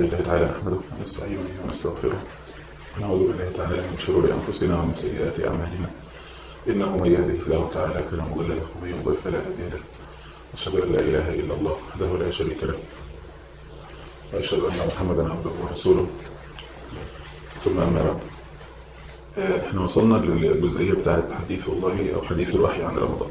الله تعالى نحمده ونستعينه ونستغفره ونعوذ بالله تعالى من شرور أنفسنا ومن سيئات أعمالنا إنه من يهده الله تعالى فلا مضل له ومن يضلل فلا هادي له أشهد أن لا إله إلا الله وحده لا شريك له وأشهد أن محمدا عبده ورسوله ثم أما بعد احنا وصلنا للجزئية بتاعت حديث الله أو حديث الوحي عن رمضان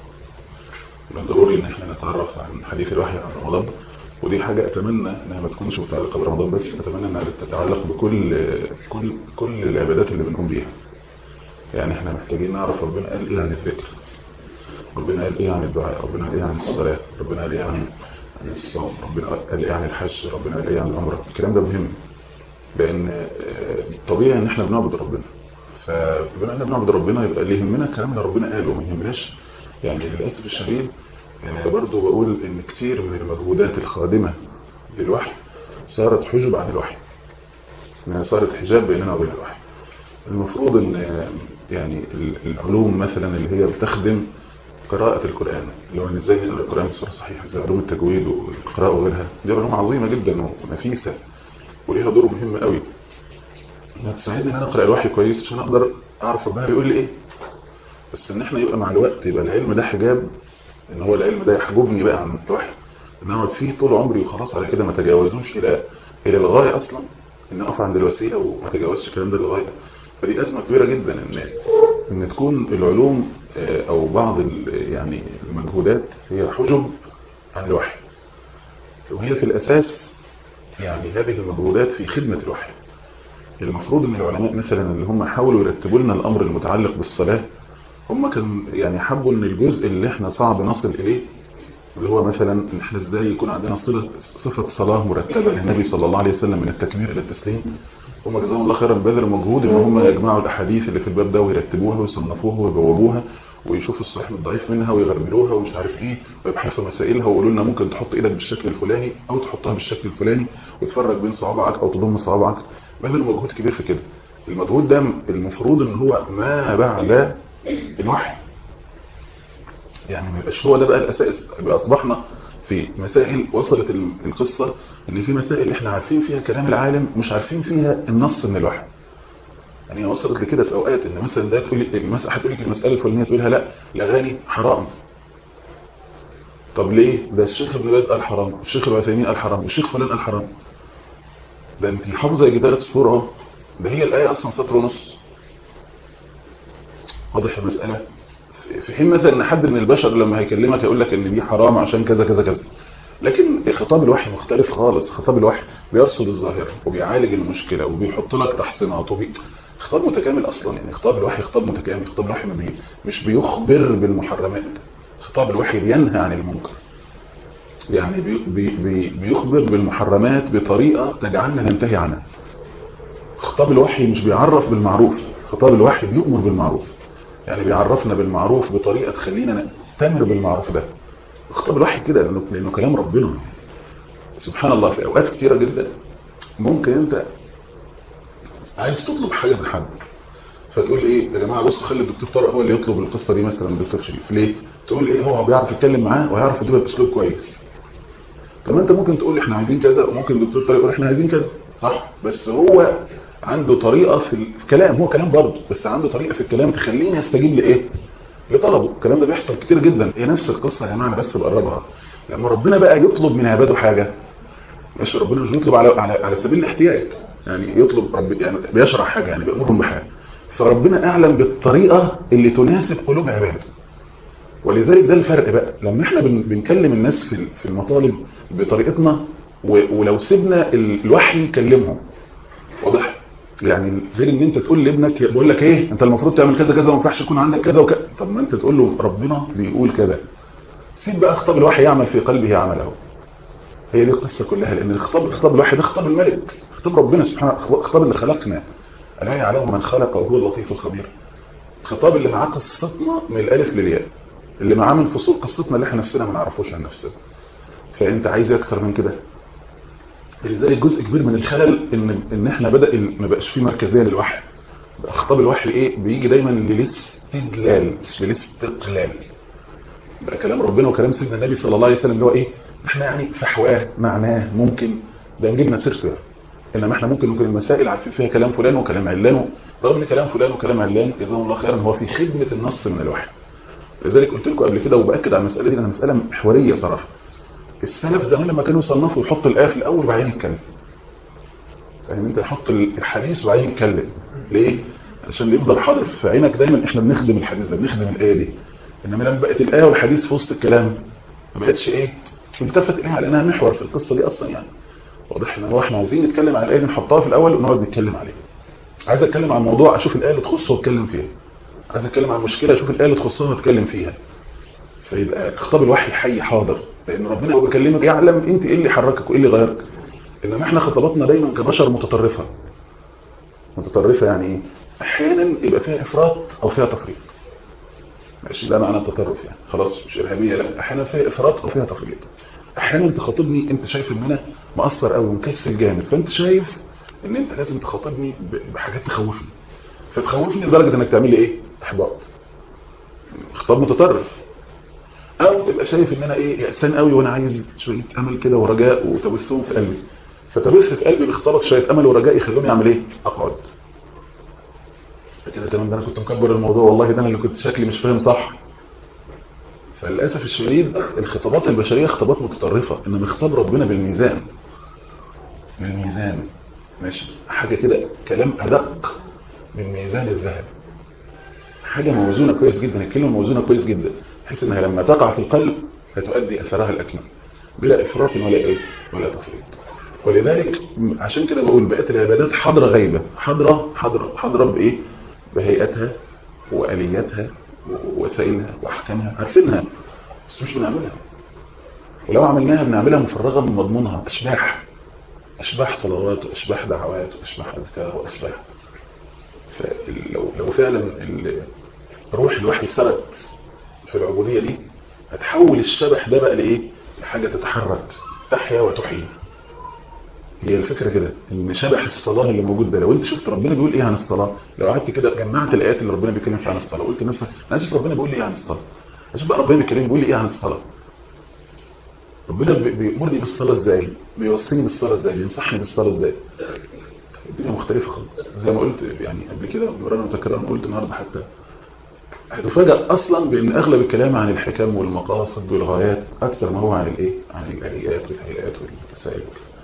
من ضروري ان احنا نتعرف عن حديث الوحي عن رمضان ودي حاجة اتمنى انها ما تكونش متعلقة برمضان بس اتمنى انها تتعلق بكل كل كل العبادات اللي بنقوم بيها يعني احنا محتاجين نعرف ربنا قال ايه عن الذكر ربنا قال ايه عن الدعاء ربنا قال ايه عن الصلاة ربنا قال ايه عن عن الصوم ربنا قال ايه عن الحج ربنا قال ايه عن العمرة الكلام ده مهم لان طبيعي ان احنا بنعبد ربنا فبما ان بنعبد ربنا يبقى اللي يهمنا الكلام اللي ربنا قاله ما يهمناش يعني للاسف الشديد يعني برضه بقول ان كتير من المجهودات الخادمة للوحي صارت حجب عن الوحي انها صارت حجاب بيننا وبين الوحي المفروض ان يعني العلوم مثلا اللي هي بتخدم قراءة القرآن اللي هو ان ازاي نقرا القرآن بصورة صحيحة زي علوم التجويد والقراءة وغيرها دي علوم عظيمة جدا ونفيسة وليها دور مهم قوي انها تساعدني ان انا اقرا الوحي كويس عشان اقدر اعرف ربنا بيقول لي ايه بس ان احنا يبقى مع الوقت يبقى العلم ده حجاب ان هو العلم ده يحجبني بقى عن الوحي ان اقعد فيه طول عمري وخلاص على كده ما تجاوزوش الى الى الغايه اصلا ان اقف عند الوسيله وما اتجاوزش الكلام ده للغايه فدي ازمه كبيره جدا ان ان تكون العلوم او بعض يعني المجهودات هي حجب عن الوحي وهي في الاساس يعني هذه المجهودات في خدمه الوحي المفروض ان العلماء مثلا اللي هم حاولوا يرتبوا لنا الامر المتعلق بالصلاه هم كان يعني حبوا ان الجزء اللي احنا صعب نصل اليه اللي هو مثلا ان احنا ازاي يكون عندنا صفه صفه صلاه مرتبه للنبي صلى الله عليه وسلم من التكبير الى التسليم هم جزاهم الله خيرا بذلوا مجهود ان هم يجمعوا الاحاديث اللي في الباب ده ويرتبوها ويصنفوها ويبوبوها ويشوفوا الصحيح من الضعيف منها ويغربلوها ومش عارف ايه ويبحثوا مسائلها ويقولوا لنا ممكن تحط ايدك بالشكل الفلاني او تحطها بالشكل الفلاني وتفرج بين صوابعك او تضم صوابعك بذلوا مجهود كبير في كده المجهود ده المفروض ان هو ما بعد الوحي يعني ما يبقاش هو ده بقى الاساس يبقى اصبحنا في مسائل وصلت القصة ان في مسائل احنا عارفين فيها كلام العالم مش عارفين فيها النص من الوحي يعني وصلت لكده في اوقات ان مثلا ده تقول المسألة هتقول لك المسألة الفلانية تقولها لا الاغاني حرام طب ليه ده الشيخ ابن باز قال حرام الشيخ العثيمين قال حرام والشيخ فلان قال حرام ده انت حافظه جدارة الصورة اهو ده هي الآية اصلا سطر ونص واضح المسألة في حين مثلا ان حد من البشر لما هيكلمك يقول لك ان دي حرام عشان كذا كذا كذا لكن خطاب الوحي مختلف خالص خطاب الوحي بيرصد الظاهرة وبيعالج المشكلة وبيحط لك تحصينات وبي... خطاب متكامل اصلا يعني خطاب الوحي خطاب متكامل خطاب الوحي ما بي... مش بيخبر بالمحرمات خطاب الوحي بينهى عن المنكر يعني بي... بي... بي... بيخبر بالمحرمات بطريقة تجعلنا ننتهي عنها خطاب الوحي مش بيعرف بالمعروف خطاب الوحي بيؤمر بالمعروف يعني بيعرفنا بالمعروف بطريقة تخلينا نتمر بالمعروف ده خطاب الوحي كده لأنه, لأنه كلام ربنا سبحان الله في أوقات كتيرة جدا ممكن أنت عايز تطلب حاجة من حد فتقول ايه يا جماعة بصوا خلي الدكتور طارق هو اللي يطلب القصة دي مثلا الدكتور شريف ليه تقول ايه هو بيعرف يتكلم معاه وهيعرف يجيبها باسلوب كويس طب انت ممكن تقول احنا عايزين كذا وممكن الدكتور طارق يقول احنا عايزين كذا صح بس هو عنده طريقة في الكلام هو كلام برضه بس عنده طريقة في الكلام تخليني يستجيب لإيه لطلبه الكلام ده بيحصل كتير جدا هي نفس القصة يا جماعة بس بقربها لما ربنا بقى يطلب من عباده حاجة مش ربنا مش يطلب على على على سبيل الاحتياج يعني يطلب رب يعني بيشرح حاجة يعني بيأمرهم بحاجة فربنا أعلم بالطريقة اللي تناسب قلوب عباده ولذلك ده الفرق بقى لما احنا بنكلم الناس في في المطالب بطريقتنا ولو سيبنا الوحي يكلمهم واضح يعني غير ان انت تقول لابنك بقول لك ايه انت المفروض تعمل كذا كذا وما ينفعش يكون عندك كذا وكذا طب ما انت تقول له ربنا بيقول كذا سيب بقى خطاب الوحي يعمل في قلبه عمله هي دي القصه كلها لان الخطاب خطاب الوحي ده خطاب الملك خطاب ربنا سبحانه خطاب اللي خلقنا الا يعلم من خلق وهو اللطيف الخبير خطاب اللي معاه قصتنا من الالف للياء اللي معاه من فصول قصتنا اللي احنا نفسنا ما نعرفوش عن نفسنا فانت عايز اكتر من كده لذلك جزء كبير من الخلل ان ان احنا بدا ما بقاش في مركزيه للوحي بقى خطاب الوحي ايه بيجي دايما للاستدلال مش للاستقلال بقى كلام ربنا وكلام سيدنا النبي صلى الله عليه وسلم اللي هو ايه احنا يعني فحواه معناه ممكن ده جبنا سيرته انما احنا ممكن نكون المسائل عارفين فيها كلام فلان وكلام علان رغم ان كلام فلان وكلام علان جزاهم الله خيرا هو في خدمه النص من الوحي لذلك قلت لكم قبل كده وباكد على المساله دي انها مساله محوريه صراحه السلف زمان لما كانوا يصنفوا يحطوا الايه في الاول وبعدين يتكلم فاهم انت يحط الحديث وبعدين يتكلم ليه عشان يفضل حاضر في عينك دايما احنا بنخدم الحديث ده بنخدم الايه دي انما لما بقت الايه والحديث في وسط الكلام ما بقتش ايه ملتفت اليها على انها محور في القصه دي اصلا يعني واضح ان هو احنا عايزين نتكلم عن الايه نحطها في الاول ونقعد نتكلم عليها عايز اتكلم عن موضوع اشوف الايه اللي تخصه واتكلم فيها عايز اتكلم عن مشكله اشوف الايه اللي تخصها واتكلم فيها فيبقى خطاب الوحي حي حاضر لان ربنا هو بيكلمك يعلم انت ايه اللي حركك وايه اللي غيرك انما احنا خطاباتنا دايما كبشر متطرفه متطرفه يعني ايه احيانا يبقى فيها افراط او فيها تفريط ماشي ده معنى التطرف يعني خلاص مش ارهابيه لا احيانا فيها افراط او فيها تفريط احيانا تخاطبني انت شايف ان انا مقصر قوي ومكسل جامد فانت شايف ان انت لازم تخاطبني بحاجات تخوفني فتخوفني لدرجه انك تعمل لي ايه احباط خطاب متطرف او تبقى شايف ان انا ايه يأسان قوي وانا عايز شويه امل كده ورجاء وتبثهم في قلبي فتبث في قلبي بخطابك شويه امل ورجاء يخلوني اعمل ايه اقعد فكده تمام ده انا كنت مكبر الموضوع والله ده انا اللي كنت شكلي مش فاهم صح فللاسف الشديد الخطابات البشريه خطابات متطرفه انما خطاب ربنا بالميزان بالميزان ماشي حاجه كده كلام ادق من ميزان الذهب حاجه موزونه كويس جدا الكلمه موزونه كويس جدا بحيث انها لما تقع في القلب هتؤدي اثرها الاكمل بلا افراط ولا ايه ولا تفريط ولذلك عشان كده بقول بقت العبادات حاضره غيبه حاضره حاضره حاضره بايه بهيئتها والياتها ووسائلها واحكامها عارفينها بس مش بنعملها ولو عملناها بنعملها مفرغه من مضمونها اشباح اشباح صلوات واشباح دعوات واشباح اذكار واشباح فلو لو فعلا روح الوحي سرت في العبوديه دي هتحول الشبح ده بقى لايه لحاجه تتحرك تحيا وتحيي هي الفكرة كده ان شبح الصلاة اللي موجود ده لو انت شفت ربنا بيقول ايه عن الصلاة لو قعدت كده جمعت الايات اللي ربنا بيتكلم فيها عن الصلاة وقلت لنفسك انا اشوف ربنا بيقول لي ايه عن الصلاة اشوف بقى ربنا بيتكلم بيقول لي ايه عن الصلاة ربنا بيأمرني بالصلاة ازاي بيوصيني بالصلاة ازاي بينصحني بالصلاة ازاي الدنيا مختلفة خالص زي ما قلت يعني قبل كده مرة متكرر قلت النهارده حتى هتفاجأ اصلا بان اغلب الكلام عن الحكم والمقاصد والغايات اكتر ما هو عن الايه عن الاليات والهيئات والوسائل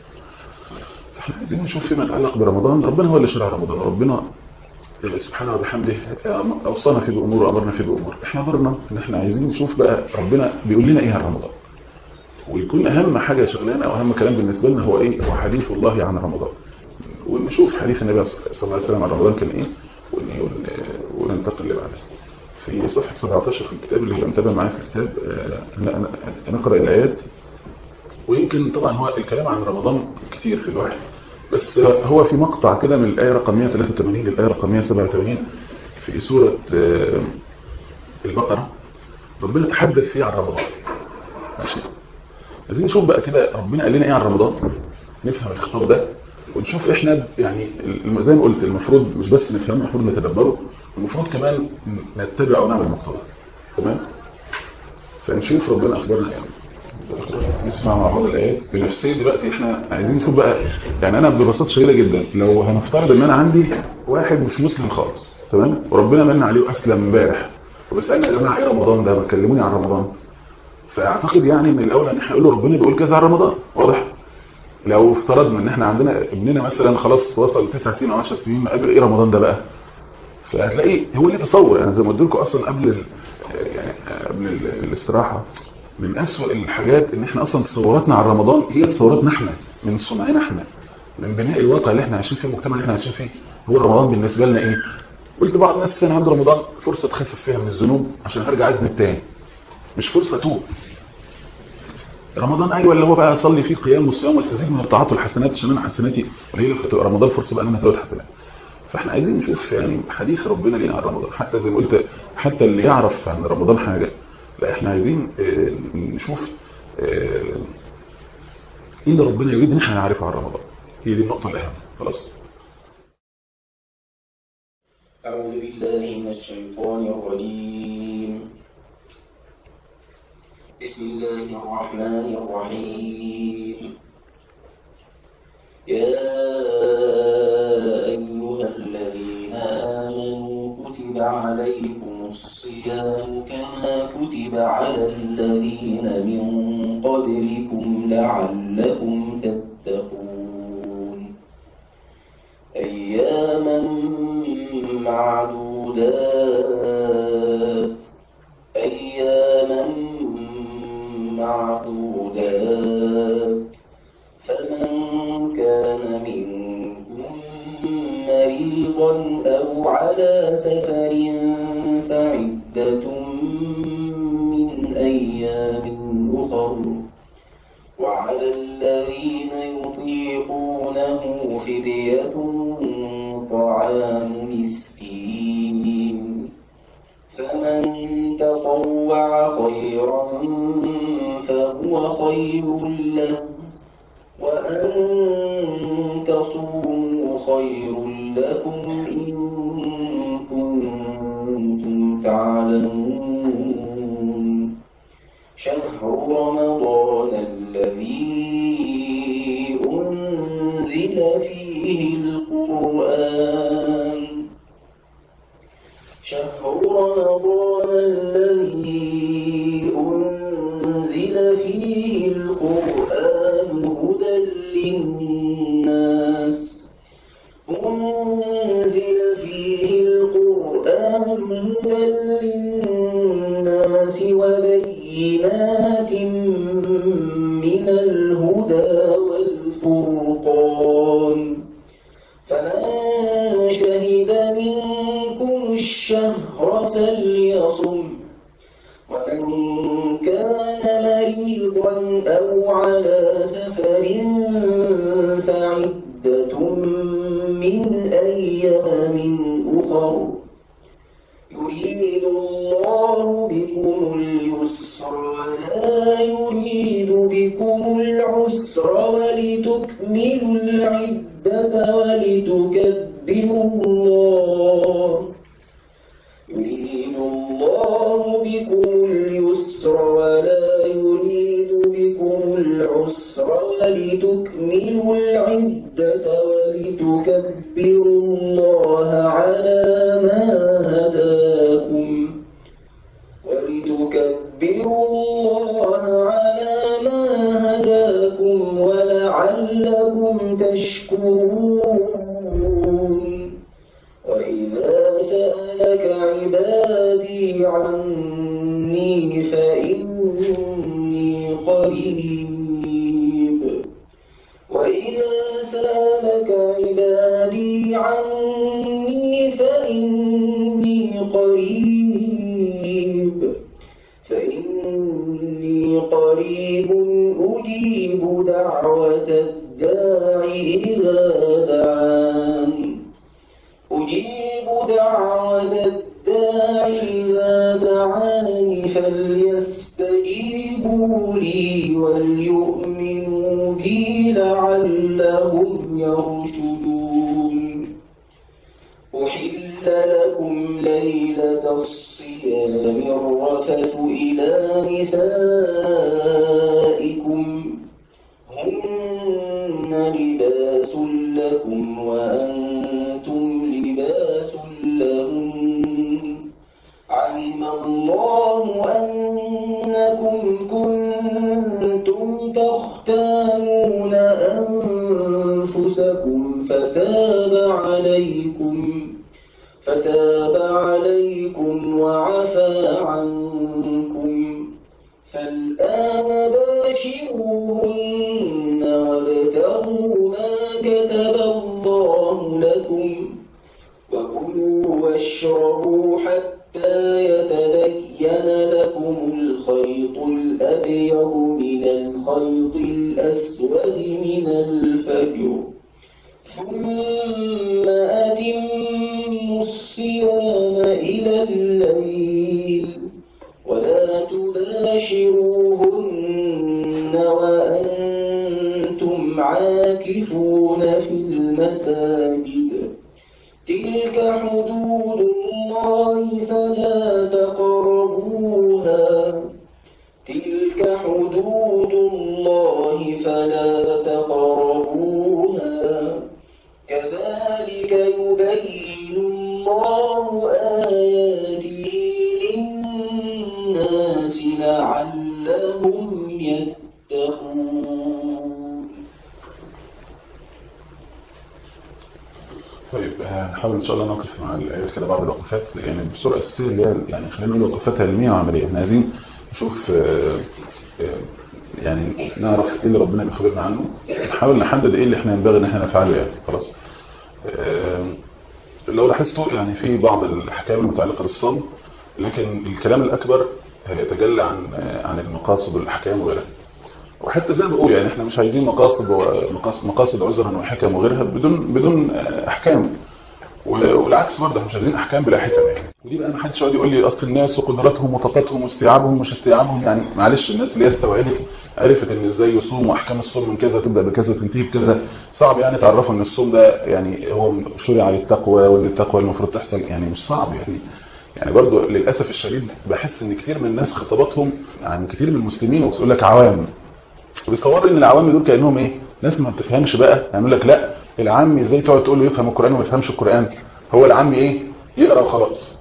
احنا عايزين نشوف فيما يتعلق برمضان ربنا هو اللي شرع رمضان ربنا سبحانه وبحمده اوصانا فيه بامور وامرنا فيه بامور احنا دورنا ان احنا عايزين نشوف بقى ربنا بيقول لنا ايه عن رمضان ويكون اهم حاجه شغلانه او اهم كلام بالنسبه لنا هو ايه هو حديث الله عن رمضان ونشوف حديث النبي صلى الله عليه وسلم عن رمضان كان ايه وننتقل اللي بعده في صفحه 17 في الكتاب اللي هو متابع معايا في الكتاب نقرا الايات ويمكن طبعا هو الكلام عن رمضان كتير في الوحي بس هو في مقطع كده من الآية رقم 183 للآية رقم 187 في سورة البقرة ربنا تحدث فيه عن رمضان ماشي عايزين نشوف بقى كده ربنا قال لنا ايه عن رمضان نفهم الخطاب ده ونشوف احنا يعني زي ما قلت المفروض مش بس نفهمه المفروض نتدبره المفروض كمان نتبع ونعمل مقتضى تمام فنشوف ربنا اخبرنا يعني نسمع مع بعض الايات بنفسيه دلوقتي احنا عايزين نشوف بقى يعني انا ببساطه شديده جدا لو هنفترض ان انا عندي واحد مش مسلم خالص تمام وربنا من عليه واسلم امبارح وبسالنا يا جماعه ايه رمضان ده ما كلموني عن رمضان فاعتقد يعني من الاول ان احنا نقول له ربنا بيقول كذا عن رمضان واضح لو افترضنا ان احنا عندنا ابننا مثلا خلاص وصل 9 سنين او 10 سنين قبل ايه رمضان ده بقى فهتلاقي هو اللي تصور يعني زي ما قلت لكم اصلا قبل ال يعني قبل ال الاستراحه من أسوأ الحاجات ان احنا اصلا تصوراتنا عن رمضان هي تصوراتنا احنا من صنعنا احنا من بناء الواقع اللي احنا عايشين فيه المجتمع اللي احنا عايشين فيه هو رمضان بالنسبه لنا ايه قلت بعض الناس انا عند رمضان فرصه تخفف فيها من الذنوب عشان هرجع اذنب تاني مش فرصه توب رمضان ايوه اللي هو بقى اصلي فيه قيام والصيام واستزيد من الطاعات والحسنات عشان انا حسناتي قليله فتبقى رمضان فرصه بقى ان انا ازود حسنات فاحنا عايزين نشوف يعني حديث ربنا لينا عن رمضان حتى زي ما قلت حتى اللي يعرف عن رمضان حاجه لا احنا عايزين اه نشوف اه ايه اللي ربنا يريد ان احنا نعرفه عن رمضان هي دي النقطه الاهم خلاص أعوذ بالله من الشيطان الرجيم بسم الله الرحمن الرحيم يا عليكم الصيام كما كتب على الذين من قبلكم لعلكم تتقون أياما معدودات أياما معدودات فمن كان منكم مريضا أو على سفر فعدة من أيام أخر وعلى الذين يطيقونه فدية طعام مسكين فمن تطوع خيرا فهو خير له وأن تصوموا خير لكم إن كنتم تعلمون شهر رمضان الذي أنزل فيه القرآن شهر رمضان الذي أنزل فيه القرآن هدى للناس أنزل فيه القرآن هدى للناس وبينات من الهدى والفرقان فمن شهد منكم الشهر فليصم ومن كان مريضا أو على سفر فعدة من أيام أخر يريد الله بكم اليسر ولا يريد بكم العسر ولتكملوا العدة ولتكبروا الله يريد الله بكم اليسر ولا يريد بكم العسر ولتكملوا العدة ولتكبروا الله على ما هداكم ولتكبروا الله على ما هداكم ولعلكم تشكرون وإذا سألك عبادي عني فإني قريب وإذا سألك عبادي عني فإني قريب فإني قريب أجيب دعوة الداع إذا دعان أجيب دعوة الداع إذا دعاني فليستجيبوا لي وليؤمنوا بي لعلهم يرشدون أحل لكم ليلة الصيام الرفث إلى نسائكم هن لباس لكم وأنتم لباس لهم علم الله أنكم كنتم تختانون أنفسكم فتاب عليكم فتاب عليكم وعفى عنكم فالآن باشروهن وابتغوا ما كتب الله لكم وكلوا واشربوا حتى يتبين لكم الخيط الأبيض من الخيط الأسود من الفجر ثم أتموا الصيام إلى الليل ولا تباشروهن وأنتم عاكفون في المساجد تلك حدود الله فلا تقربوها تلك حدود الله فلا تقربوها كذلك يبين الله الله آياته للناس لعلهم يتقون طيب هنحاول ان شاء الله نقف مع الايات كده بعض الوقفات يعني بصوره اساسيه اللي هي يعني خلينا نقول وقفات علميه وعمليه احنا عايزين نشوف آه، آه، يعني نعرف ايه اللي ربنا بيخبرنا عنه نحاول نحدد ايه اللي احنا ينبغي ان احنا نفعله يعني خلاص آه، لو لاحظتوا يعني في بعض الاحكام المتعلقه بالصوم لكن الكلام الاكبر يتجلى عن عن المقاصد والاحكام وغيرها وحتى زي ما بقول يعني احنا مش عايزين مقاصد ومقاصد مقاصد عذرا وحكم وغيرها بدون بدون احكام والعكس برضه احنا مش عايزين احكام بلا حكم يعني ودي بقى ما حدش يقعد يقول لي اصل الناس وقدراتهم وطاقتهم واستيعابهم مش استيعابهم يعني معلش الناس اللي هي استوعبت عرفت ان ازاي يصوم واحكام الصوم من كذا تبدا بكذا تنتهي بكذا صعب يعني تعرفوا ان الصوم ده يعني هو شرع للتقوى وان التقوى المفروض تحصل يعني مش صعب يعني يعني برضه للاسف الشديد بحس ان كتير من الناس خطاباتهم يعني كتير من المسلمين يقول لك عوام ويصوروا ان العوام دول كانهم ايه ناس ما بتفهمش بقى يعمل لك لا العام ازاي تقعد تقول له يفهم القران وما يفهمش القران هو العام ايه يقرا وخلاص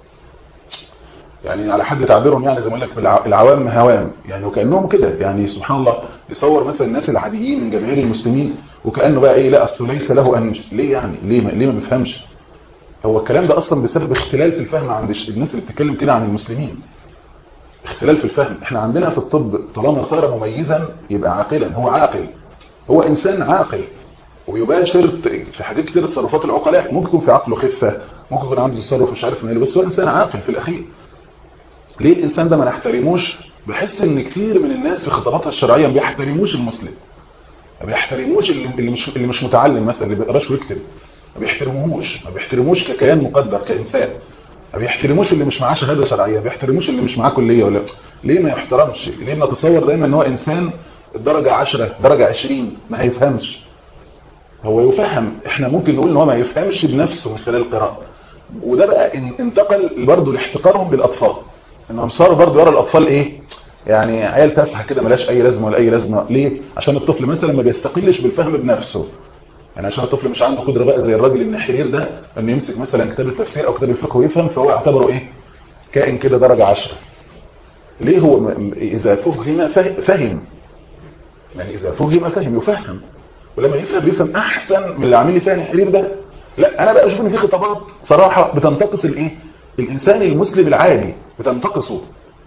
يعني على حد تعبيرهم يعني زي ما اقول لك العوام هوام يعني وكانهم كده يعني سبحان الله يصور مثلا الناس العاديين من جماهير المسلمين وكانه بقى ايه لا اصل ليس له ان ليه يعني ليه ما ليه ما بيفهمش هو الكلام ده اصلا بسبب اختلال في الفهم عند الناس اللي بتتكلم كده عن المسلمين اختلال في الفهم احنا عندنا في الطب طالما صار مميزا يبقى عاقلا هو عاقل هو انسان عاقل ويباشر في حاجات كتير تصرفات العقلاء ممكن يكون في عقله خفه ممكن يكون عنده تصرف مش عارف من بس هو انسان عاقل في الاخير ليه الانسان ده ما نحترموش بحس ان كتير من الناس في خطاباتها الشرعيه ما بيحترموش المسلم ما بيحترموش اللي مش اللي مش متعلم مثلا اللي بيقراش ويكتب ما بيحترموهوش ما بيحترموش ككيان مقدر كانسان ما بيحترموش اللي مش معاه شهاده شرعيه ما بيحترموش اللي مش معاه كليه ولا ليه ما يحترمش ليه نتصور دايما ان هو انسان الدرجه 10 درجه 20 ما هيفهمش هو يفهم احنا ممكن نقول ان هو ما يفهمش بنفسه من خلال القراءه وده بقى انتقل برضه لاحتقارهم للاطفال انهم صاروا برضه يرى الاطفال ايه يعني عيال تافهه كده ملاش اي لازمه ولا اي لازمه ليه عشان الطفل مثلا ما بيستقلش بالفهم بنفسه يعني عشان الطفل مش عنده قدره بقى زي الراجل النحرير ده انه يمسك مثلا كتاب التفسير او كتاب الفقه ويفهم فهو يعتبره ايه كائن كده درجه 10 ليه هو اذا فهم فهم يعني اذا فهم فهم يفهم ولما يفهم يفهم احسن من اللي عامل لي فيها الحرير ده لا انا بقى اشوف ان في خطابات صراحه بتنتقص الايه الانسان المسلم العادي بتنتقصه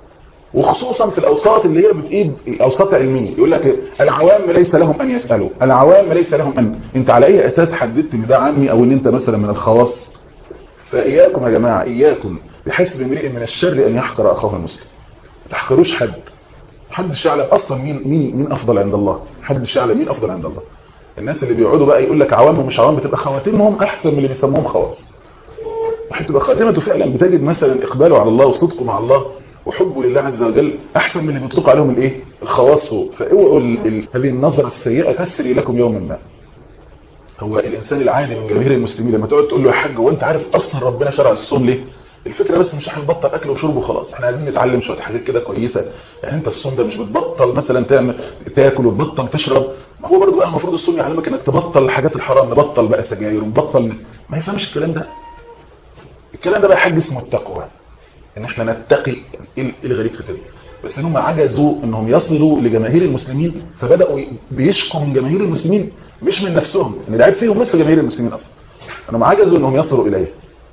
وخصوصا في الاوساط اللي هي بتقيد اوساط علميه يقول لك العوام ليس لهم ان يسالوا العوام ليس لهم ان انت على اي اساس حددت ان ده عامي او ان انت مثلا من الخواص فاياكم يا جماعه اياكم بحسب امرئ من الشر ان يحقر اخاه المسلم ما تحقروش حد محدش يعلم اصلا مين مين مين افضل عند الله محدش يعلم مين افضل عند الله الناس اللي بيقعدوا بقى يقول لك عوام ومش عوام بتبقى خواتمهم احسن من اللي بيسموهم خواص وهتبقى خاتمته فعلا بتجد مثلا اقباله على الله وصدقه مع الله وحبه لله عز وجل احسن من اللي بيطلق عليهم الايه الخواص فاوعوا هذه النظره السيئه تسري لكم يوما ما هو الانسان العادي من جماهير المسلمين لما تقعد تقول له يا حاج هو انت عارف اصلا ربنا شرع الصوم ليه الفكره بس مش هنبطل اكل وشرب وخلاص احنا عايزين نتعلم شويه حاجات كده كويسه يعني انت الصوم ده مش بتبطل مثلا تعمل تاكل وتبطل تشرب ما هو برضه بقى المفروض الصوم يعلمك انك تبطل الحاجات الحرام نبطل بقى سجاير ونبطل ما يفهمش الكلام ده الكلام ده بقى حاجه اسمه التقوى ان احنا نتقي ايه الغريب في كده بس انهم عجزوا انهم يصلوا لجماهير المسلمين فبداوا بيشكوا من جماهير المسلمين مش من نفسهم ان العيب فيهم بس جماهير المسلمين اصلا انهم عجزوا انهم يصلوا اليه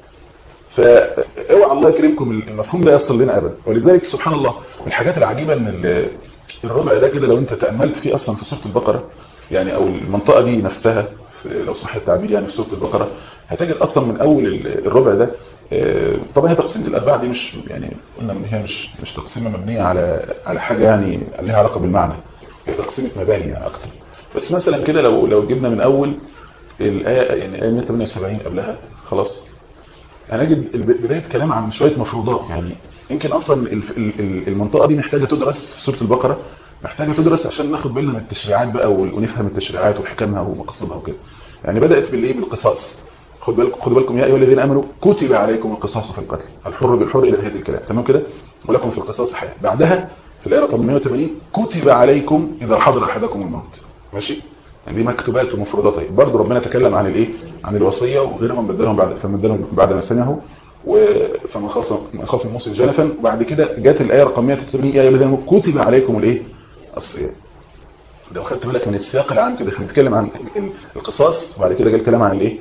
فاوعى الله يكرمكم المفهوم ده يصل لنا ابدا ولذلك سبحان الله من الحاجات العجيبه ان الربع ده كده لو انت تاملت فيه اصلا في سوره البقره يعني او المنطقه دي نفسها لو صح التعبير يعني في سوره البقره هتجد اصلا من اول الربع ده طبعا هي تقسيمه الارباع دي مش يعني قلنا ان هي مش مش تقسيمه مبنيه على على حاجه يعني لها علاقه بالمعنى هي تقسيمه مباني يعني اكتر بس مثلا كده لو لو جبنا من اول الايه يعني ايه 178 قبلها خلاص هنجد بدايه كلام عن شويه مفروضات يعني يمكن اصلا المنطقه دي محتاجه تدرس في سوره البقره محتاجه تدرس عشان ناخد بالنا من التشريعات بقى ونفهم التشريعات وحكمها ومقاصدها وكده يعني بدات بالايه بالقصاص خد بالكم خدوا بالكم يا ايها الذين امنوا كتب عليكم القصاص في القتل الحر بالحر الى نهايه الكلام تمام كده ولكم في القصاص حياه بعدها في الايه رقم 180 كتب عليكم اذا حضر احدكم الموت ماشي يعني دي مكتوبات ومفروضات اهي برضه ربنا تكلم عن الايه عن الوصيه وغيرهم بدلهم بعد فبدلهم بعد ما سمعوا و- فمن خاف من خاف من موسى جنفا وبعد كده جت الايه رقم 183 يا ايها الذين آمنوا كتب عليكم الايه الصيام لو خدت بالك من السياق العام كده احنا بنتكلم عن ال- القصاص وبعد كده جه الكلام عن الايه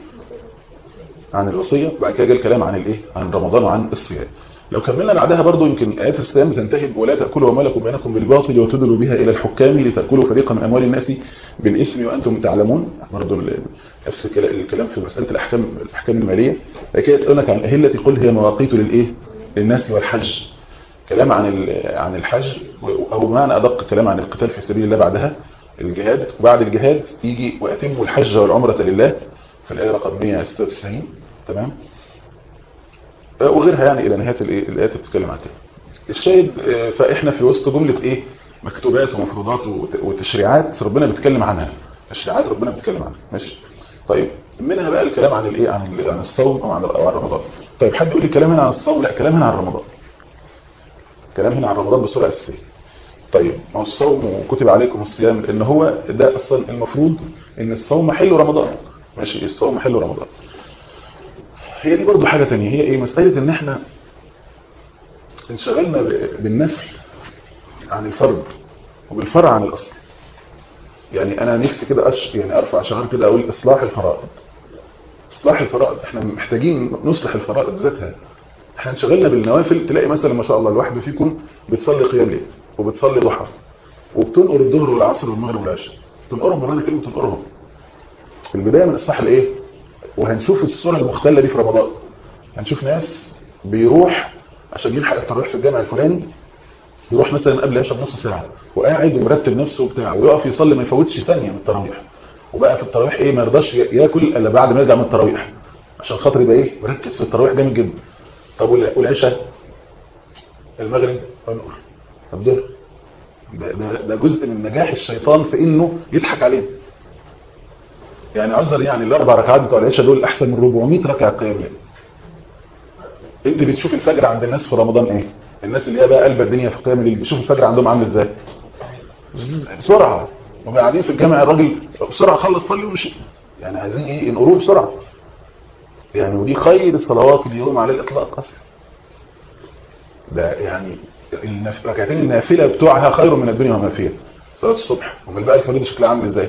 عن الوصيه وبعد كده جه الكلام عن الايه عن رمضان وعن الصيام لو كملنا بعدها برضو يمكن ايات الصيام بتنتهي ولا تاكلوا اموالكم بينكم بالباطل وتدلوا بها الى الحكام لتاكلوا فريقا من اموال الناس بالاثم وانتم تعلمون برضو ال- نفس الكلا- الكلام في مساله الاحكام الاحكام الماليه بعد كده يسالونك عن الاهله قل هي مواقيت للايه للناس والحج كلام عن ال- عن الحج و- او بمعنى ادق كلام عن القتال في سبيل الله بعدها الجهاد وبعد الجهاد يجي واتموا الحج والعمره لله في الايه رقم 196 تمام آه، وغيرها يعني الى نهايه الايه الايات اللي بتتكلم عن كده الشاهد آه، فاحنا في وسط جمله ايه مكتوبات ومفروضات وت- وتشريعات ربنا بيتكلم عنها تشريعات ربنا بيتكلم عنها ماشي طيب منها بقى الكلام عن الايه عن ال- عن الصوم او عن أو عن رمضان طيب حد يقول لي كلام هنا عن الصوم لا كلام هنا عن رمضان كلام هنا عن رمضان بصوره اساسيه طيب ما هو الصوم وكتب عليكم الصيام لان هو ده اصلا المفروض ان الصوم محل رمضان ماشي الصوم محل رمضان هي دي برضو حاجة تانية هي ايه مسألة ان احنا انشغلنا ب- بالنفل عن الفرد وبالفرع عن الاصل يعني انا نفسي كده أش... يعني ارفع شعار كده اقول اصلاح الفرائض اصلاح الفرائض احنا محتاجين نصلح الفرائض ذاتها احنا انشغلنا بالنوافل تلاقي مثلا ما شاء الله الواحد فيكم بتصلي قيام ليل وبتصلي ضحى وبتنقر الظهر والعصر والمغرب والعشاء تنقرهم بمعنى كلمه تنقرهم في البدايه من اصلاح الايه وهنشوف الصوره المختله دي في رمضان هنشوف ناس بيروح عشان يلحق التراويح في الجامع الفلاني يروح مثلا قبل يشرب نص ساعه وقاعد ومرتب نفسه وبتاع ويقف يصلي ما يفوتش ثانيه من التراويح وبقى في التراويح ايه ما يرضاش ياكل الا بعد ما يرجع من التراويح عشان خاطر يبقى ايه مركز في التراويح جامد جدا طب والع- والعشاء المغرب والنور طب ده ده, ده, ده جزء من نجاح الشيطان في انه يضحك علينا يعني عذر يعني الاربع ركعات بتوع العشاء دول احسن من 400 ركعه قيام ليل انت بتشوف الفجر عند الناس في رمضان ايه الناس اللي هي بقى قلب الدنيا في قيام الليل بتشوف الفجر عندهم عامل ازاي بسرعه هم قاعدين في الجامع الراجل بسرعه خلص صلي ومشي يعني عايزين ايه ينقروه بسرعه يعني ودي خير الصلوات اليوم على الاطلاق اصلا ده يعني النف... ركعتين النافله بتوعها خير من الدنيا وما فيها صلاه الصبح امال بقى الفريضه شكلها عامل ازاي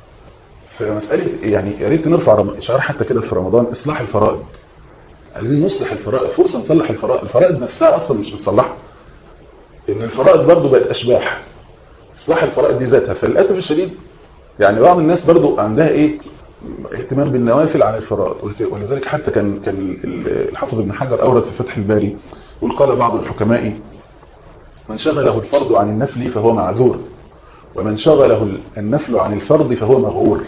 فمساله يعني يا ريت نرفع رم... شعار حتى كده في رمضان اصلاح الفرائض عايزين نصلح الفرائض فرصه نصلح الفرائض الفرائض نفسها اصلا مش بتصلحها ان الفرائض برضو بقت اشباح اصلاح الفرائض دي ذاتها فللاسف الشديد يعني بعض الناس برضو عندها ايه اهتمام بالنوافل عن الفرائض ولذلك حتى كان كان الحافظ ابن حجر اورد في فتح الباري وقال بعض الحكماء من شغله الفرض عن النفل فهو معذور ومن شغله النفل عن الفرض فهو مغرور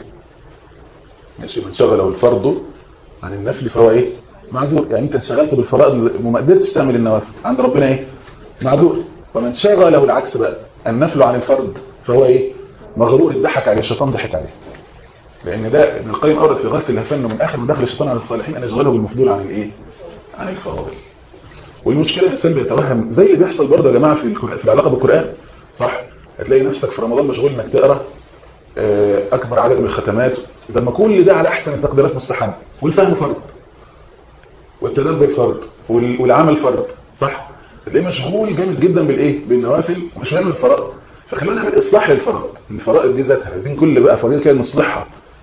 ماشي من شغله الفرض عن النفل فهو ايه معذور يعني انت انشغلت بالفرائض وما قدرتش تعمل النوافل عند ربنا ايه معذور ومن شغله العكس بقى النفل عن الفرض فهو ايه مغرور اتضحك عليه الشيطان ضحك عليه لان ده ابن القيم اورد في غايه الهفن من اخر مداخل الشيطان على الصالحين ان يشغله بالمفضول عن الايه عن الفاضل والمشكله الانسان بيتوهم زي اللي بيحصل برضه يا جماعه في في العلاقه بالقران صح هتلاقي نفسك في رمضان مشغول انك تقرا اكبر عدد من الختمات لما كل ده على احسن التقديرات مستحب والفهم فرض والتدبر فرض والعمل فرض صح هتلاقيه مشغول جامد جدا بالايه بالنوافل ومش بيعمل الفرائض فخلونا نعمل اصلاح للفرائض الفرائض دي ذاتها عايزين كل بقى فريضه كده نصلحها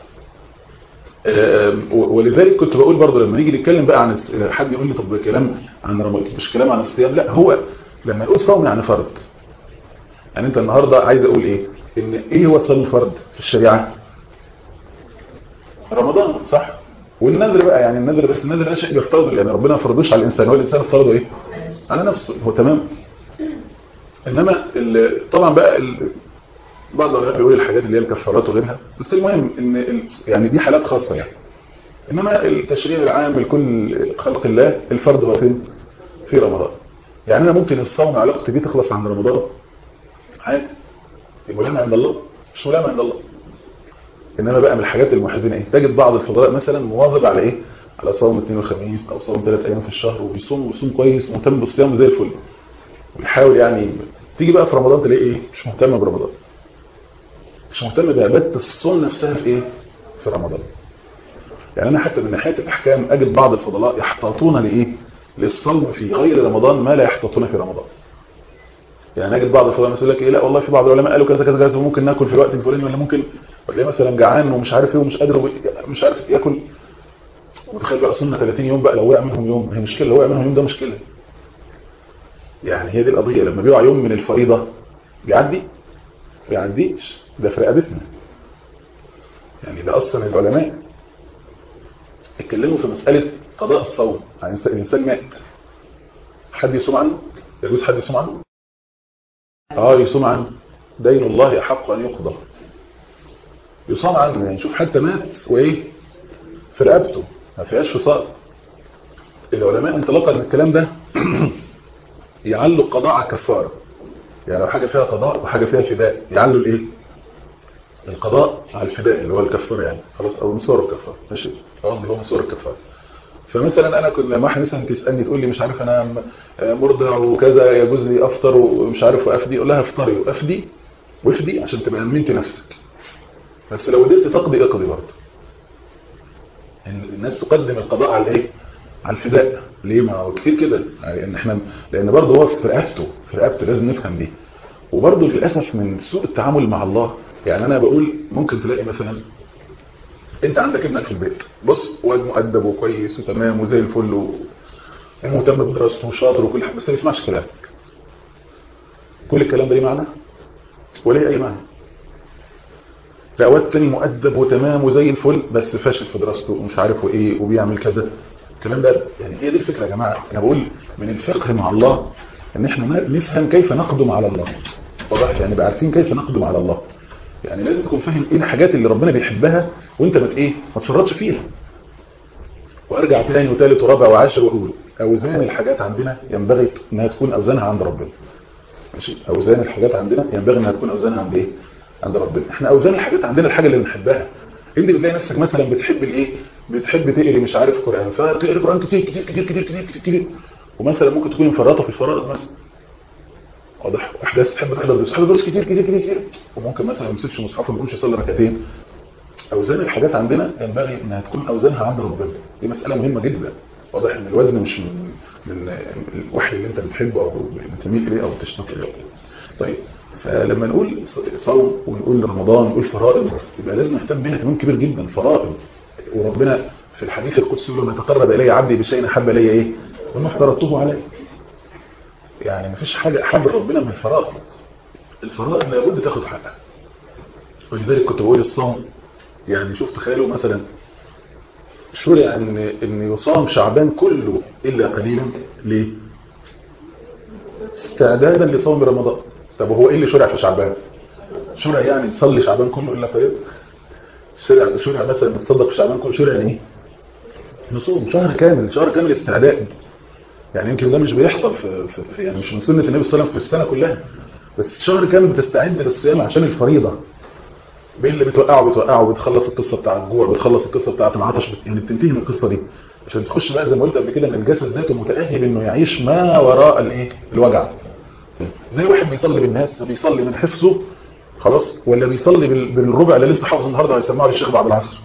ولذلك كنت بقول برضه لما نيجي نتكلم بقى عن حد يقول لي طب كلام عن رمضان مش كلام عن الصيام لا هو لما نقول صوم يعني فرض يعني انت النهارده عايز اقول ايه ان ايه هو صوم الفرض في الشريعه رمضان صح والنذر بقى يعني النذر بس النذر ده شيء بيفترض يعني ربنا ما فرضوش على الانسان هو الانسان فرضه ايه على نفسه هو تمام انما طبعا بقى بعض العلماء بيقول الحاجات اللي هي الكفارات وغيرها بس المهم ان يعني دي حالات خاصه يعني انما التشريع العام لكل خلق الله الفرض هو فين في رمضان يعني انا ممكن الصوم علاقتي بيه تخلص عند رمضان عادي ملام عند الله مش ملام عند الله انما بقى من الحاجات المحزنه ايه تجد بعض الفضلاء مثلا مواظب على ايه على صوم اثنين وخميس او صوم ثلاث ايام في الشهر وبيصوم ويصوم كويس ومهتم بالصيام زي الفل ويحاول يعني تيجي بقى في رمضان تلاقي ايه مش مهتم برمضان مش مهتم بعباده الصوم نفسها في ايه في رمضان يعني انا حتى من ناحيه الاحكام اجد بعض الفضلاء يحتاطون لايه للصوم في غير رمضان ما لا يحتطون في رمضان يعني اجد بعض الفضلاء مثلا يقول لك ايه لا والله في بعض العلماء قالوا كذا كذا كذا وممكن ناكل في الوقت الفلاني ولا ممكن وتلاقيه مثلا جعان ومش عارف ايه ومش قادر وب- مش عارف ياكل وتخيل بقى صمنا 30 يوم بقى لو وقع منهم يوم هي مشكله لو وقع منهم يوم ده مشكله يعني هي دي القضيه لما بيقع يوم من الفريضه بيعدي ما بيعديش ده في رقبتنا يعني ده اصلا العلماء اتكلموا في مساله قضاء الصوم يعني الإنسان- الانسان مات حد يصوم عنه يجوز حد يصوم عنه اه يصوم عنه دين الله احق ان يقضى يصام عنه يعني شوف حتى مات وايه في رقبته ما فيهاش فصال العلماء انطلاقا من الكلام ده يعلوا القضاء على كفاره يعني لو حاجه فيها قضاء وحاجه فيها فداء يعلوا الايه القضاء على الفداء اللي هو الكفاره يعني خلاص او من صور الكفاره ماشي قصدي هو من صور الكفاره فمثلا انا كنت لما واحد مثلا تسالني تقول لي مش عارف انا م- آه مرضع وكذا يجوز لي افطر ومش عارف وافدي اقول لها افطري وافدي وافدي عشان تبقى امنت نفسك بس لو قدرت تقضي اقضي برضه يعني الناس تقدم القضاء على الايه على الفداء ليه ما هو كتير كده يعني ان احنا لان برضه هو في رقبته في رقبته لازم نفهم دي وبرضه للاسف من سوء التعامل مع الله يعني انا بقول ممكن تلاقي مثلا انت عندك ابنك في البيت بص واد مؤدب وكويس وتمام وزي الفل و- ومهتم بدراسته وشاطر وكل حاجه بس ما يسمعش كلامك كل الكلام ده ليه معنى ولا اي معنى لا واد تاني مؤدب وتمام وزي الفل بس فاشل في دراسته ومش عارف وايه وبيعمل كذا الكلام ده يعني هي دي الفكره يا جماعه انا بقول من الفقه مع الله ان احنا نفهم كيف نقدم على الله واضح يعني نبقى عارفين كيف نقدم على الله يعني لازم تكون فاهم ايه الحاجات اللي ربنا بيحبها وانت ما ايه ما تفرطش فيها وارجع تاني وثالث ورابع وعاشر واقول اوزان الحاجات عندنا ينبغي انها تكون اوزانها عند ربنا ماشي اوزان الحاجات عندنا ينبغي انها تكون اوزانها عند ايه عند ربنا احنا اوزان الحاجات عندنا الحاجه اللي بنحبها انت بتلاقي نفسك مثلا بتحب الايه بتحب تقري مش عارف قران فتقري قران كتير كتير كتير كتير كتير كتير, كتير. ومثلا ممكن تكون مفرطه في الفرائض مثلا واضح احداث تحب تحضر دروس تحضر دروس كتير كتير كتير كتير وممكن مثلا ما يمسكش مصحف وما يقومش يصلي ركعتين اوزان الحاجات عندنا ينبغي انها تكون اوزانها عند ربنا دي مساله مهمه جدا واضح ان الوزن مش من من الوحي اللي انت بتحبه او بتميل اليه او بتشتاق اليه طيب فلما نقول صوم ونقول رمضان ونقول فرائض يبقى لازم نهتم بيها اهتمام كبير جدا فرائض وربنا في الحديث القدسي يقول لما تقرب الي عبدي بشيء احب الي ايه وما افترضته عليه يعني مفيش حاجه احب ربنا من الفرائض الفرائض لابد تاخد حقها ولذلك كنت بقول الصوم يعني شوف تخيلوا مثلا شرع ان ان يصام شعبان كله الا قليلا ليه استعدادا لصوم رمضان طب وهو ايه اللي شرع في شعبان شرع يعني تصلي شعبان كله الا قليلا شرع شرع مثلا تصدق في شعبان كله شرع ايه نصوم شهر كامل شهر كامل استعداد يعني يمكن ده مش بيحصل في, في في- يعني مش من سنه النبي صلى الله عليه وسلم في السنه كلها بس شهر كامل بتستعد للصيام عشان الفريضه بين اللي بتوقعه بتوقعه بتخلص القصه بتاع الجوع بتخلص القصه بتاعه العطش بت... يعني بتنتهي من القصه دي عشان تخش بقى زي ما قلت قبل كده ان الجسد ذاته متاهل انه يعيش ما وراء الايه الوجع زي واحد بيصلي بالناس بيصلي من حفظه خلاص ولا بيصلي بال... بالربع اللي لسه حافظه النهارده هيسمعه للشيخ بعد العصر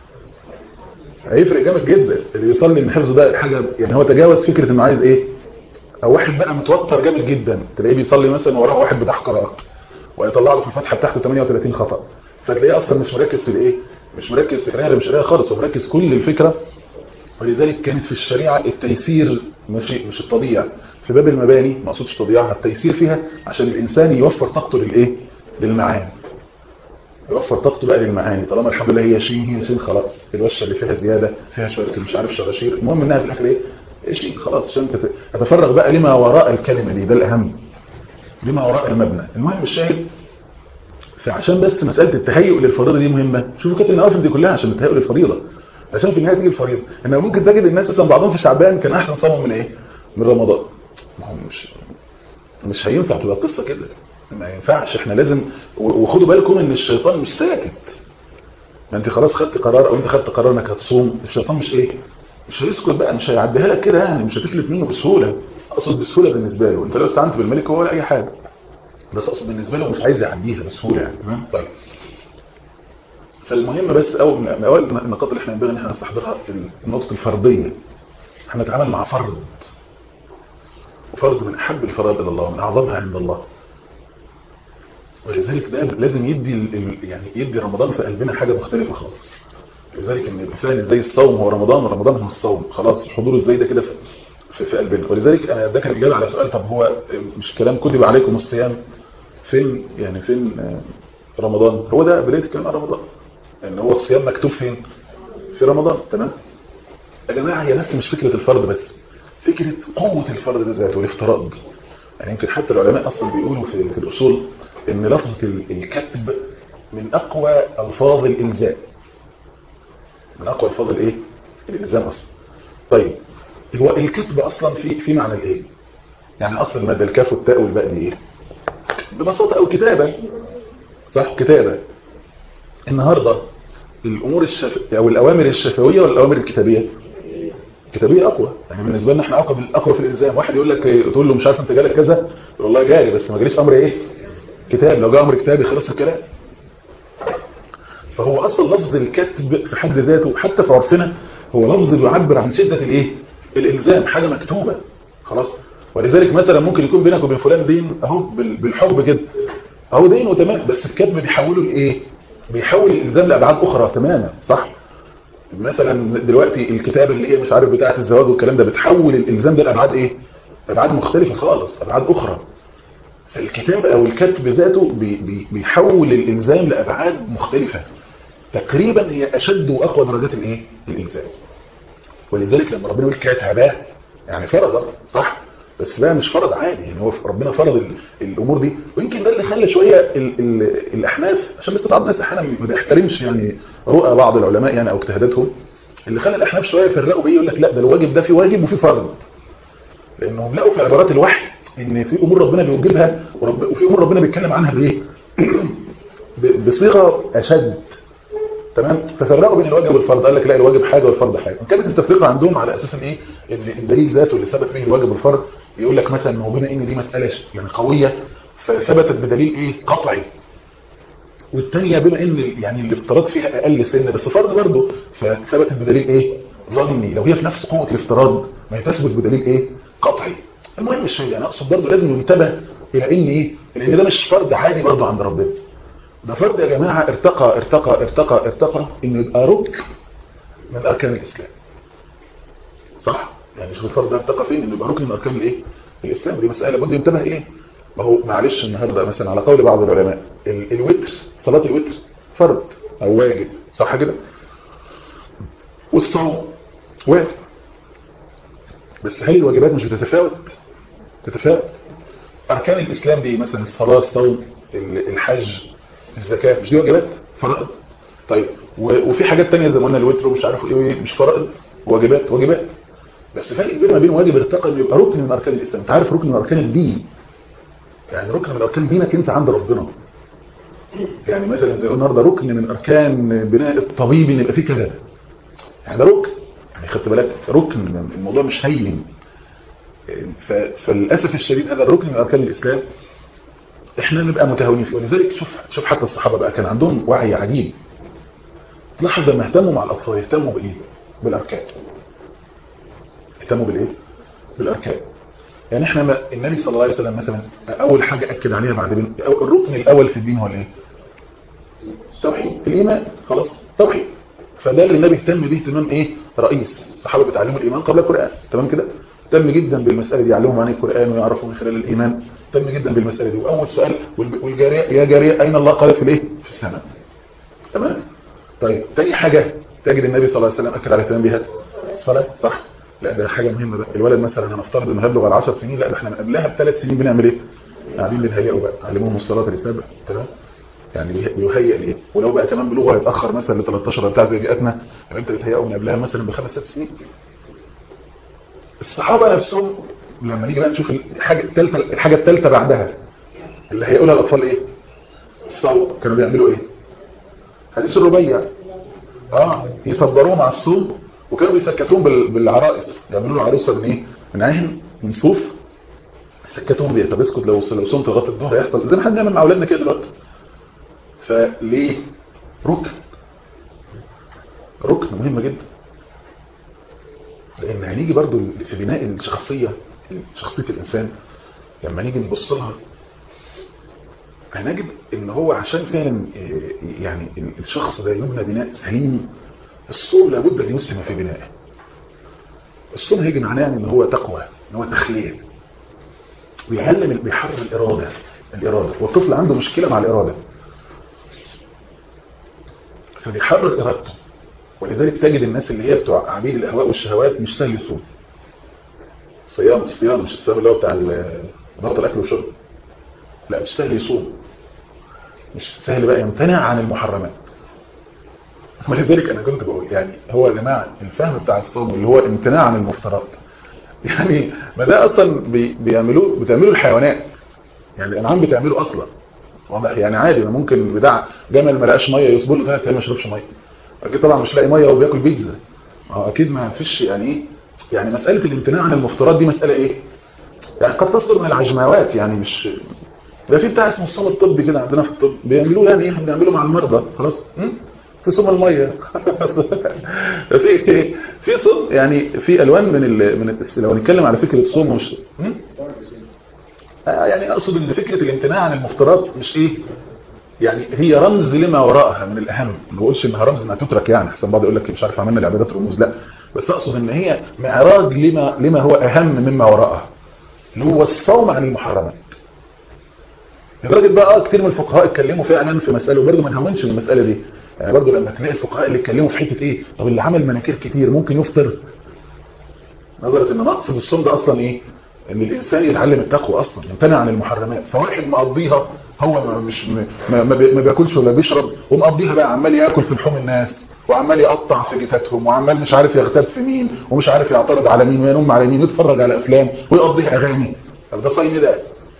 هيفرق جامد جدا اللي بيصلي من حفظه ده حاجه يعني هو تجاوز فكره انه عايز ايه او واحد بقى متوتر جامد جدا تلاقيه بيصلي مثلا وراه واحد بتاع قراءات ويطلع له في الفتحه بتاعته 38 خطا فتلاقيه اصلا مش مركز في الايه مش مركز في القرايه مش قرايه خالص هو مركز كل الفكره ولذلك كانت في الشريعه التيسير مش مش التضييع في باب المباني ما اقصدش تضييعها التيسير فيها عشان الانسان يوفر طاقته للايه للمعاني يوفر طاقته بقى للمعاني طالما الحمد لله هي شين هي سين خلاص الوشه اللي فيها زياده فيها شويه مش عارف شراشير المهم انها في الاخر ايه شين خلاص عشان تت- تتفرغ بقى لما وراء الكلمه دي ده الاهم لما وراء المبنى المهم الشاهد فعشان بس مساله التهيؤ للفريضه دي مهمه شوفوا كانت النوافل دي كلها عشان التهيؤ للفريضه عشان في النهايه تيجي الفريضه انما ممكن تجد الناس اصلا بعضهم في شعبان كان احسن صوم من ايه من رمضان ما هو مش مش هينفع تبقى القصه كده ما ينفعش احنا لازم و- وخدوا بالكم ان الشيطان مش ساكت ما انت خلاص خدت قرار او انت خدت قرار انك هتصوم الشيطان مش ايه مش هيسكت بقى مش هيعديها لك كده يعني مش هتفلت منه بسهوله اقصد بسهوله بالنسبه له انت لو استعنت بالملك هو ولا اي حاجه بس اقصد بالنسبه له مش عايز يعديها بسهوله يعني تمام طيب فالمهم بس اول من اوائل النقاط اللي احنا ينبغي ان احنا نستحضرها النقطه الفرديه احنا نتعامل مع فرد وفرض من احب الفرائض الى الله ومن اعظمها عند الله ولذلك ده لازم يدي ال- ال- يعني يدي رمضان في قلبنا حاجه مختلفه خالص لذلك ان الانسان ازاي الصوم هو رمضان ورمضان هو الصوم خلاص الحضور ازاي ده كده في, في, في قلبنا ولذلك انا ده كان اجابه على سؤال طب هو مش كلام كتب عليكم الصيام فين يعني فين آه، رمضان هو ده بدايه الكلام عن رمضان ان هو الصيام مكتوب فين في رمضان تمام يا جماعه هي بس مش فكره الفرض بس فكره قوه الفرض ده ذاته والافتراض يعني يمكن حتى العلماء اصلا بيقولوا في, في الاصول ان لفظه ال- الكتب من اقوى الفاظ الالزام من اقوى الفاظ الايه الالزام اصلا طيب هو الكتب اصلا في في معنى الايه يعني اصل الماده الكاف والتاء والباء دي ايه ببساطه او كتابه صح كتابه النهارده الامور الشف... او الاوامر الشفويه ولا الاوامر الكتابيه الكتابيه اقوى يعني بالنسبه لنا احنا اقوى اقوى في الالزام واحد يقول لك تقول له مش عارف انت جالك كذا يقول والله جالي بس ما جاليش امر ايه كتاب لو جاء امر كتابي خلص الكلام فهو اصلا لفظ الكتب في حد ذاته حتى في عرفنا هو لفظ يعبر عن شده الايه الالزام حاجه مكتوبه خلاص ولذلك مثلا ممكن يكون بينك وبين فلان دين اهو بال- بالحب كده اهو دين وتمام بس الكتب بيحوله لايه بيحول الالزام لابعاد اخرى تماما صح مثلا دلوقتي الكتاب اللي هي مش عارف بتاعه الزواج والكلام ده بتحول الالزام ده لابعاد ايه ابعاد مختلفه خالص ابعاد اخرى فالكتاب او الكتب ذاته بي بي بيحول الالزام لابعاد مختلفه تقريبا هي اشد واقوى درجات الايه الالزام ولذلك لما ربنا يقول كتبه يعني فرض صح بس لا مش فرض عادي يعني هو ربنا فرض ال- الامور دي ويمكن ده اللي خلى شويه ال ال الاحناف عشان بس بعض الناس احيانا ما بيحترمش يعني رؤى بعض العلماء يعني او اجتهاداتهم اللي خلى الاحناف شويه يفرقوا بيه يقول لك لا ده الواجب ده في واجب وفي فرض لانهم لقوا في عبارات الوحي ان في امور ربنا بيوجبها ورب وفي امور ربنا بيتكلم عنها بايه ب- بصيغه اشد تمام تفرقوا بين الواجب والفرض قال لك لا الواجب حاجه والفرض حاجه كانت التفرقه عندهم على اساس ان ايه ان الدليل ذاته اللي ثبت به الواجب والفرض يقول لك مثلا ما هو بما ان دي مساله ش- يعني قويه فثبتت بدليل ايه قطعي والثانيه بما ان ال- يعني الافتراض فيها اقل سن بس فرض برضه فثبتت بدليل ايه ظني لو هي في نفس قوه الافتراض ما هي تثبت بدليل ايه قطعي المهم الشيء انا اقصد برضه لازم ينتبه الى ان ايه لان ده مش فرض عادي برضه عند ربنا ده فرض يا جماعه ارتقى ارتقى ارتقى ارتقى انه يبقى ركن من اركان الاسلام صح يعني شوف الفرض ده ارتقى فين انه يبقى ركن من اركان الايه الاسلام دي مساله بده ينتبه اليه ما هو معلش النهارده مثلا على قول بعض العلماء ال- الوتر صلاه الوتر فرض او واجب صح كده والصوم واجب بس هل الواجبات مش بتتفاوت تتفاوت اركان الاسلام دي مثلا الصلاه الصوم ال- الحج الزكاه مش دي واجبات فرائض طيب و- وفي حاجات تانية زي ما قلنا الوتر ومش عارف ايه وإيه، مش فرائض واجبات واجبات بس فرق كبير ما بين واجب ارتقى انه يبقى ركن من اركان الاسلام انت عارف ركن من اركان الدين يعني ركن من اركان دينك انت عند ربنا يعني مثلا زي النهارده ركن من اركان بناء الطبيب ان يبقى فيه كذا يعني ده ركن يعني خدت بالك ركن الموضوع مش هين ف- فللاسف الشديد هذا الركن من اركان الاسلام احنا نبقى متهاونين فيه ولذلك شوف شوف حتى الصحابه بقى كان عندهم وعي عجيب تلاحظ لما اهتموا مع الاطفال اهتموا بايه بالاركان اهتموا بالايه بالاركان يعني احنا ما النبي صلى الله عليه وسلم مثلا اول حاجه اكد عليها بعد بين أو الركن الاول في الدين هو الايه توحيد الايمان خلاص توحيد فده اللي النبي اهتم به اهتمام ايه رئيس الصحابه بيتعلموا الايمان قبل القران تمام كده اهتم جدا بالمساله دي يعلمهم عن القران ويعرفوا من خلال الايمان اهتم جدا بالمساله دي واول سؤال والب- والجاريه يا جاريه اين الله قالت في الايه في السماء تمام طيب تاني حاجه تجد النبي صلى الله عليه وسلم اكد على اهتمام بها الصلاه صح لا ده حاجه مهمه بقى الولد مثلا هنفترض انه هيبلغ على 10 سنين لا ده احنا من قبلها بثلاث سنين بنعمل ايه قاعدين بنهيئه بقى علموهم الصلاه لسبع تمام يعني بيه- بيهيئ ليه ولو بقى كمان بلوغه هيتاخر مثلا ل 13 بتاع زي بيئتنا يبقى انت بتهيئه من قبلها مثلا بخمس ست سنين الصحابه نفسهم لما نيجي بقى نشوف الحاجه الثالثه الحاجه الثالثه بعدها اللي هيقولها الاطفال ايه الصوم كانوا بيعملوا ايه حديث الربيع اه يصبروهم على الصوم وكانوا بيسكتوهم بال- بالعرائس يعملوا له عروسه من ايه من عهن من صوف سكتوهم بيها طب اسكت لو لو صمت لغايه الظهر هيحصل زي ما احنا بنعمل مع اولادنا كده دلوقتي فليه ركن ركن مهم جدا لان هنيجي برضو في بناء الشخصيه شخصيه الانسان لما نيجي نبص لها هنجد ان هو عشان فعلا آه، يعني الشخص ده يبنى بناء سليم الصوم لابد ان يسلم في بنائه الصوم هيجي معناه ان هو تقوى ان هو تخليه بيعلم بيحرر الاراده الاراده والطفل عنده مشكله مع الاراده فبيحرر ارادته ولذلك تجد الناس اللي هي بتوع عبيد الاهواء والشهوات مش سهل يصوم الصيام الصيام مش الصيام اللي هو بتاع ال- بطل اكل وشرب لا مش سهل يصوم مش سهل بقى يمتنع عن المحرمات ولذلك انا كنت بقول يعني هو يا جماعه الفهم بتاع الصوم اللي هو امتناع عن المفترات يعني ما ده اصلا بي بيعملوه بتعملوا الحيوانات يعني الانعام بتعمله اصلا واضح يعني عادي ما ممكن بتاع جمل ما لقاش ميه يصبر له ثلاث ايام ما يشربش ميه اكيد طبعا مش لاقي ميه وبياكل بيتزا ما هو اكيد ما فيش يعني ايه يعني مساله الامتناع عن المفترات دي مساله ايه يعني قد تصدر من العجماوات يعني مش ده في بتاع اسمه الصوم الطبي كده عندنا في الطب بيعملوه يعني ايه بنعمله مع المرضى خلاص م? في صوم الميه في في صوم يعني في الوان من ال... من الس- لو نتكلم على فكره صوم مش م? آه يعني اقصد ان فكره الامتناع عن المفترات مش ايه يعني هي رمز لما وراءها من الاهم ما بقولش انها رمز انها تترك يعني احسن بعض يقول لك مش عارف عملنا العبادات رموز لا بس اقصد ان هي معراج لما لما هو اهم مما وراءها اللي هو الصوم عن المحرمات لدرجه بقى آه كتير من الفقهاء اتكلموا فعلا في مساله وبرضه ما نهونش من المساله دي يعني برضه لما تلاقي الفقهاء اللي اتكلموا في حته ايه طب اللي عمل مناكير كتير ممكن يفطر نظرت ان مقصد الصوم ده اصلا ايه ان الانسان يتعلم التقوى اصلا يمتنع عن المحرمات فواحد مقضيها هو ما مش ما, ما, بي- ما بياكلش ولا بيشرب ومقضيها بقى عمال ياكل في لحوم الناس وعمال يقطع في جتاتهم وعمال مش عارف يغتاب في مين ومش عارف يعترض على مين وينم على مين ويتفرج على افلام ويقضيها اغاني طب ده صايم ده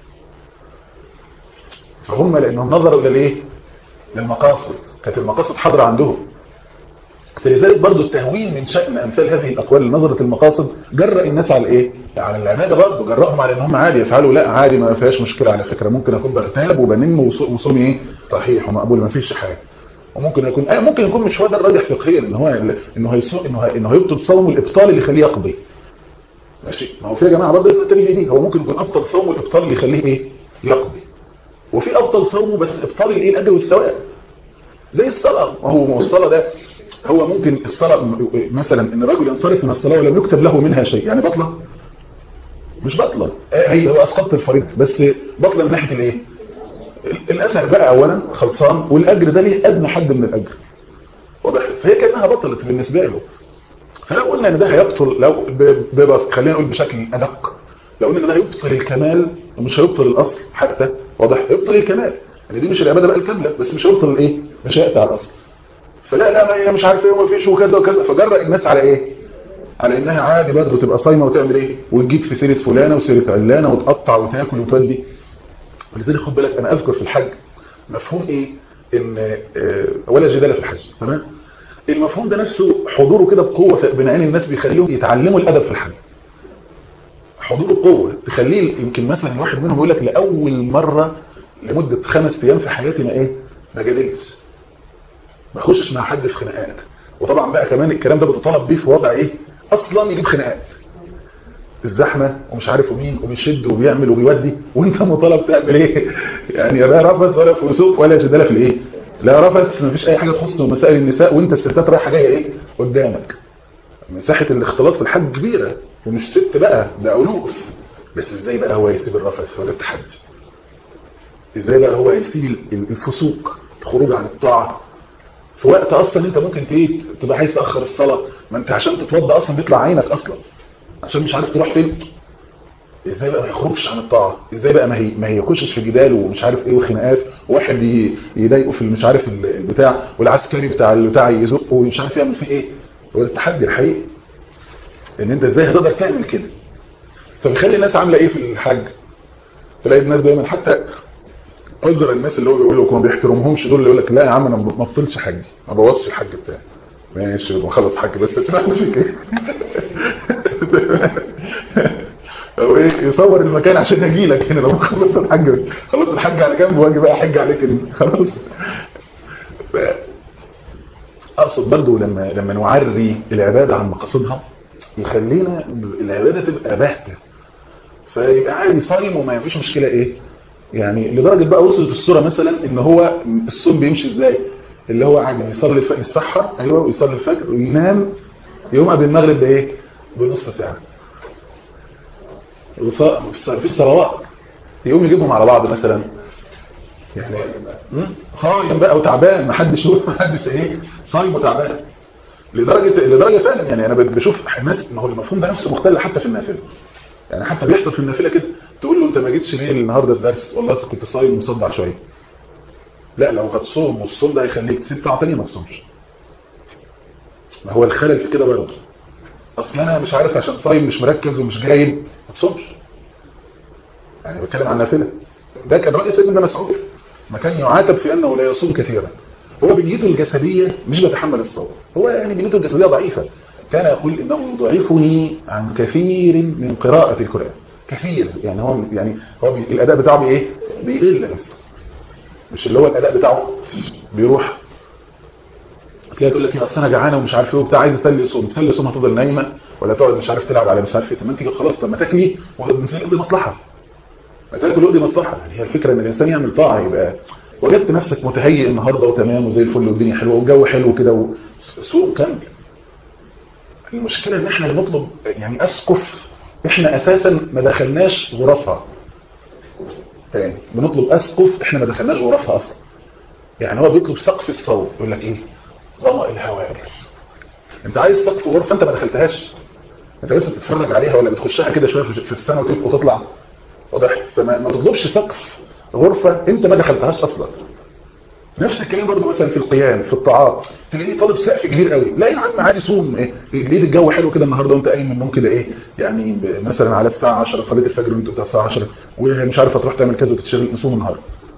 فهم لانهم نظروا الى الايه للمقاصد كانت المقاصد حاضره عندهم فلذلك برضو التهوين من شأن أمثال هذه الأقوال لنظرة المقاصد جرأ الناس على إيه؟ على العبادة برضو جرأهم على إن هم عادي يفعلوا لا عادي ما فيهاش مشكلة على فكرة ممكن أكون بغتاب وبنم وص- وصومي إيه؟ صحيح ومقبول ما فيش حاجة وممكن يكون آه ممكن يكون مش هو ده الراجح فقهيا ان هو انه هيصوم انه هي- انه هيبطل صوم الابطال اللي يخليه يقضي ماشي ما هو في يا جماعه برضه اسمها ترجيح دي هو ممكن يكون ابطل صوم الابطال اللي يخليه ايه يقضي وفي ابطل صومه بس ابطال الايه الاجر والثواب زي الصلاه ما هو ما هو الصلاه ده هو ممكن الصلاه م- مثلا ان الرجل ينصرف من الصلاه ولم يكتب له منها شيء يعني بطله مش بطله آه، هي هو اسقطت الفريضه بس بطله من ناحيه الايه ال- الاثر بقى اولا خلصان والاجر ده ليه ادنى حد من الاجر واضح فهي كانها بطلت بالنسبه له فلو قلنا ان ده هيبطل لو ب- ببس خلينا نقول بشكل ادق لو قلنا ان ده هيبطل الكمال ومش هيبطل الاصل حتى واضح هيبطل الكمال يعني دي مش العباده بقى الكامله بس مش هيبطل الايه مش هيقطع على الاصل فلا لا ما هي مش عارف ايه وما فيش وكذا وكذا فجرأ الناس على ايه على انها عادي برضه تبقى صايمه وتعمل ايه وتجيب في سيره فلانه وسيره علانه وتقطع وتاكل وتودي ولذلك خد بالك انا اذكر في الحج مفهوم ايه ان آه، ولا جدال في الحج تمام المفهوم ده نفسه حضوره كده بقوه في بين عين الناس بيخليهم يتعلموا الادب في الحج حضوره قوه تخليه يمكن مثلا الواحد منهم يقول لك لاول مره لمده خمس ايام في حياتي ما ايه ما جادلتش ما اخشش مع حد في خناقات وطبعا بقى كمان الكلام ده بتطالب بيه في وضع ايه اصلا يجيب خناقات الزحمه ومش عارف مين وبيشد وبيعمل وبيودي وانت مطالب تعمل ايه يعني لا رفث ولا فسوق ولا جدال في الايه لا رفث مفيش اي حاجه تخص مسائل النساء وانت الستات رايحه جايه ايه قدامك مساحه الاختلاط في الحج كبيره ومش ست بقى ده الوف بس ازاي بقى هو يسيب الرفث ولا التحدي ازاي بقى هو يسيب ال- الفسوق الخروج عن الطاعه في وقت اصلا انت ممكن تيجي تبقى عايز تاخر الصلاه ما انت عشان تتوضى اصلا بيطلع عينك اصلا عشان مش عارف تروح فين ازاي بقى ما يخرجش عن الطاعه ازاي بقى ما هي ما يخشش في جدال ومش عارف ايه وخناقات وواحد ي- يضايقه في مش عارف ال- البتاع والعسكري بتاع البتاع يزقه ومش عارف يعمل فيه ايه هو ده التحدي الحقيقي ان انت ازاي هتقدر تعمل كده فبيخلي الناس عامله ايه في الحج تلاقي الناس دايما حتى عذر الناس اللي هو بيقولوا ما بيحترمهمش دول اللي يقول لك لا يا عم انا ما بفضلش حجي ما بوظش الحج بتاعي ماشي بخلص حج بس تسمعني فيك ايه او ايه يصور المكان عشان اجي لك هنا لو خلصت الحج خلص الحج على جنب واجي بقى احج عليك انت خلاص ف- اقصد برضو لما لما نعري العباده عن مقاصدها يخلينا العباده تبقى باهته فيبقى عادي صايم وما فيش مشكله ايه يعني لدرجه بقى وصلت الصوره مثلا ان هو الصوم بيمشي ازاي اللي هو عادي يصلي الفجر يسحر ايوه ويصلي الفجر وينام يقوم قبل المغرب بايه بنص ساعه وص- في الصلوات يقوم يجيبهم على بعض مثلا يعني مم؟ خايم بقى وتعبان محدش يقول محدش ايه صايم وتعبان لدرجه لدرجه فعلا يعني انا بشوف ناس ما هو المفهوم ده نفسه مختل حتى في النافله يعني حتى بيحصل في النافله كده تقول له انت ما جيتش ليه النهارده الدرس والله أصل كنت صايم ومصدع شويه لا لو هتصوم والصوم ده هيخليك تسيب ساعه ثانيه ما تصومش ما هو الخلل في كده برضه اصل انا مش عارف عشان صايم مش مركز ومش جايب ما تصومش يعني بتكلم عن نافله ده كان راي سيدنا مسعود ما كان يعاتب في انه لا يصوم كثيرا هو بنيته الجسديه مش بيتحمل الصوم هو يعني بنيته الجسديه ضعيفه كان يقول انه يضعفني عن كثير من قراءه القران كثير يعني هو يعني هو بي الاداء بتاعه بايه بيقل بس مش اللي هو الاداء بتاعه بيروح تلاقي تقول لك يا اصل انا جعانه ومش عارف ايه وبتاع عايز اسلي صوم تسلي صوم هتفضل نايمه ولا تقعد مش عارف تلعب على مش عارف ايه طب ما انت خلاص طب ما تاكلي ودي مصلحه ما تاكل ودي مصلحه يعني هي الفكره ان الانسان يعمل طاعه يبقى وجدت نفسك متهيئ النهارده وتمام وزي الفل والدنيا حلوه والجو حلو كده وسوق كامل المشكله ان احنا بنطلب يعني اسقف احنا اساسا ما دخلناش غرفها يعني بنطلب اسقف احنا ما دخلناش غرفها اصلا يعني هو بيطلب سقف الصوت يقول لك ايه ظما الهواء انت عايز سقف غرفه انت ما دخلتهاش انت لسه بتتفرج عليها ولا بتخشها كده شويه في السنه وتطلع واضح فما ما تطلبش سقف غرفه انت ما دخلتهاش اصلا نفس الكلام برضه مثلا في القيام في الطعام تلاقيه طالب سقف كبير قوي لا يا عم عادي صوم ايه لقيت الجو حلو كده النهارده وانت قايم من النوم كده ايه يعني مثلا على الساعه 10 صلاه الفجر وانت بتاع الساعه 10 ومش عارف تروح تعمل كذا وتتشغل نصوم النهارده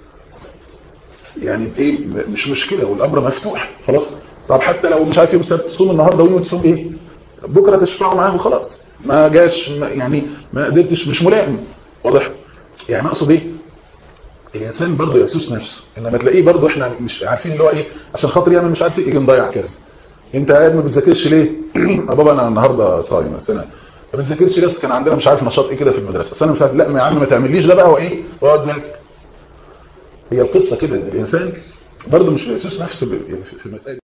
يعني ايه مش مشكله والامر مفتوح خلاص طب حتى لو مش عارف يوم السبت تصوم النهارده ويوم تصوم ايه بكره تشفعوا معاه وخلاص ما جاش يعني ما قدرتش مش ملائم واضح يعني اقصد ايه الانسان برضه يسوس نفسه انما تلاقيه برضه احنا مش عارفين اللي هو ايه عشان خاطر يعمل مش عارف ايه يجي مضيع كذا انت قاعد ما بتذاكرش ليه يا بابا انا النهارده صايم بس انا ما بتذاكرش ليه كان عندنا مش عارف نشاط ايه كده في المدرسه بس انا مش عارف لا ما يا عم ما تعمليش ده بقى هو ايه واقعد ذاكر هي القصه كده الانسان برضه مش بيسوس نفسه في المسائل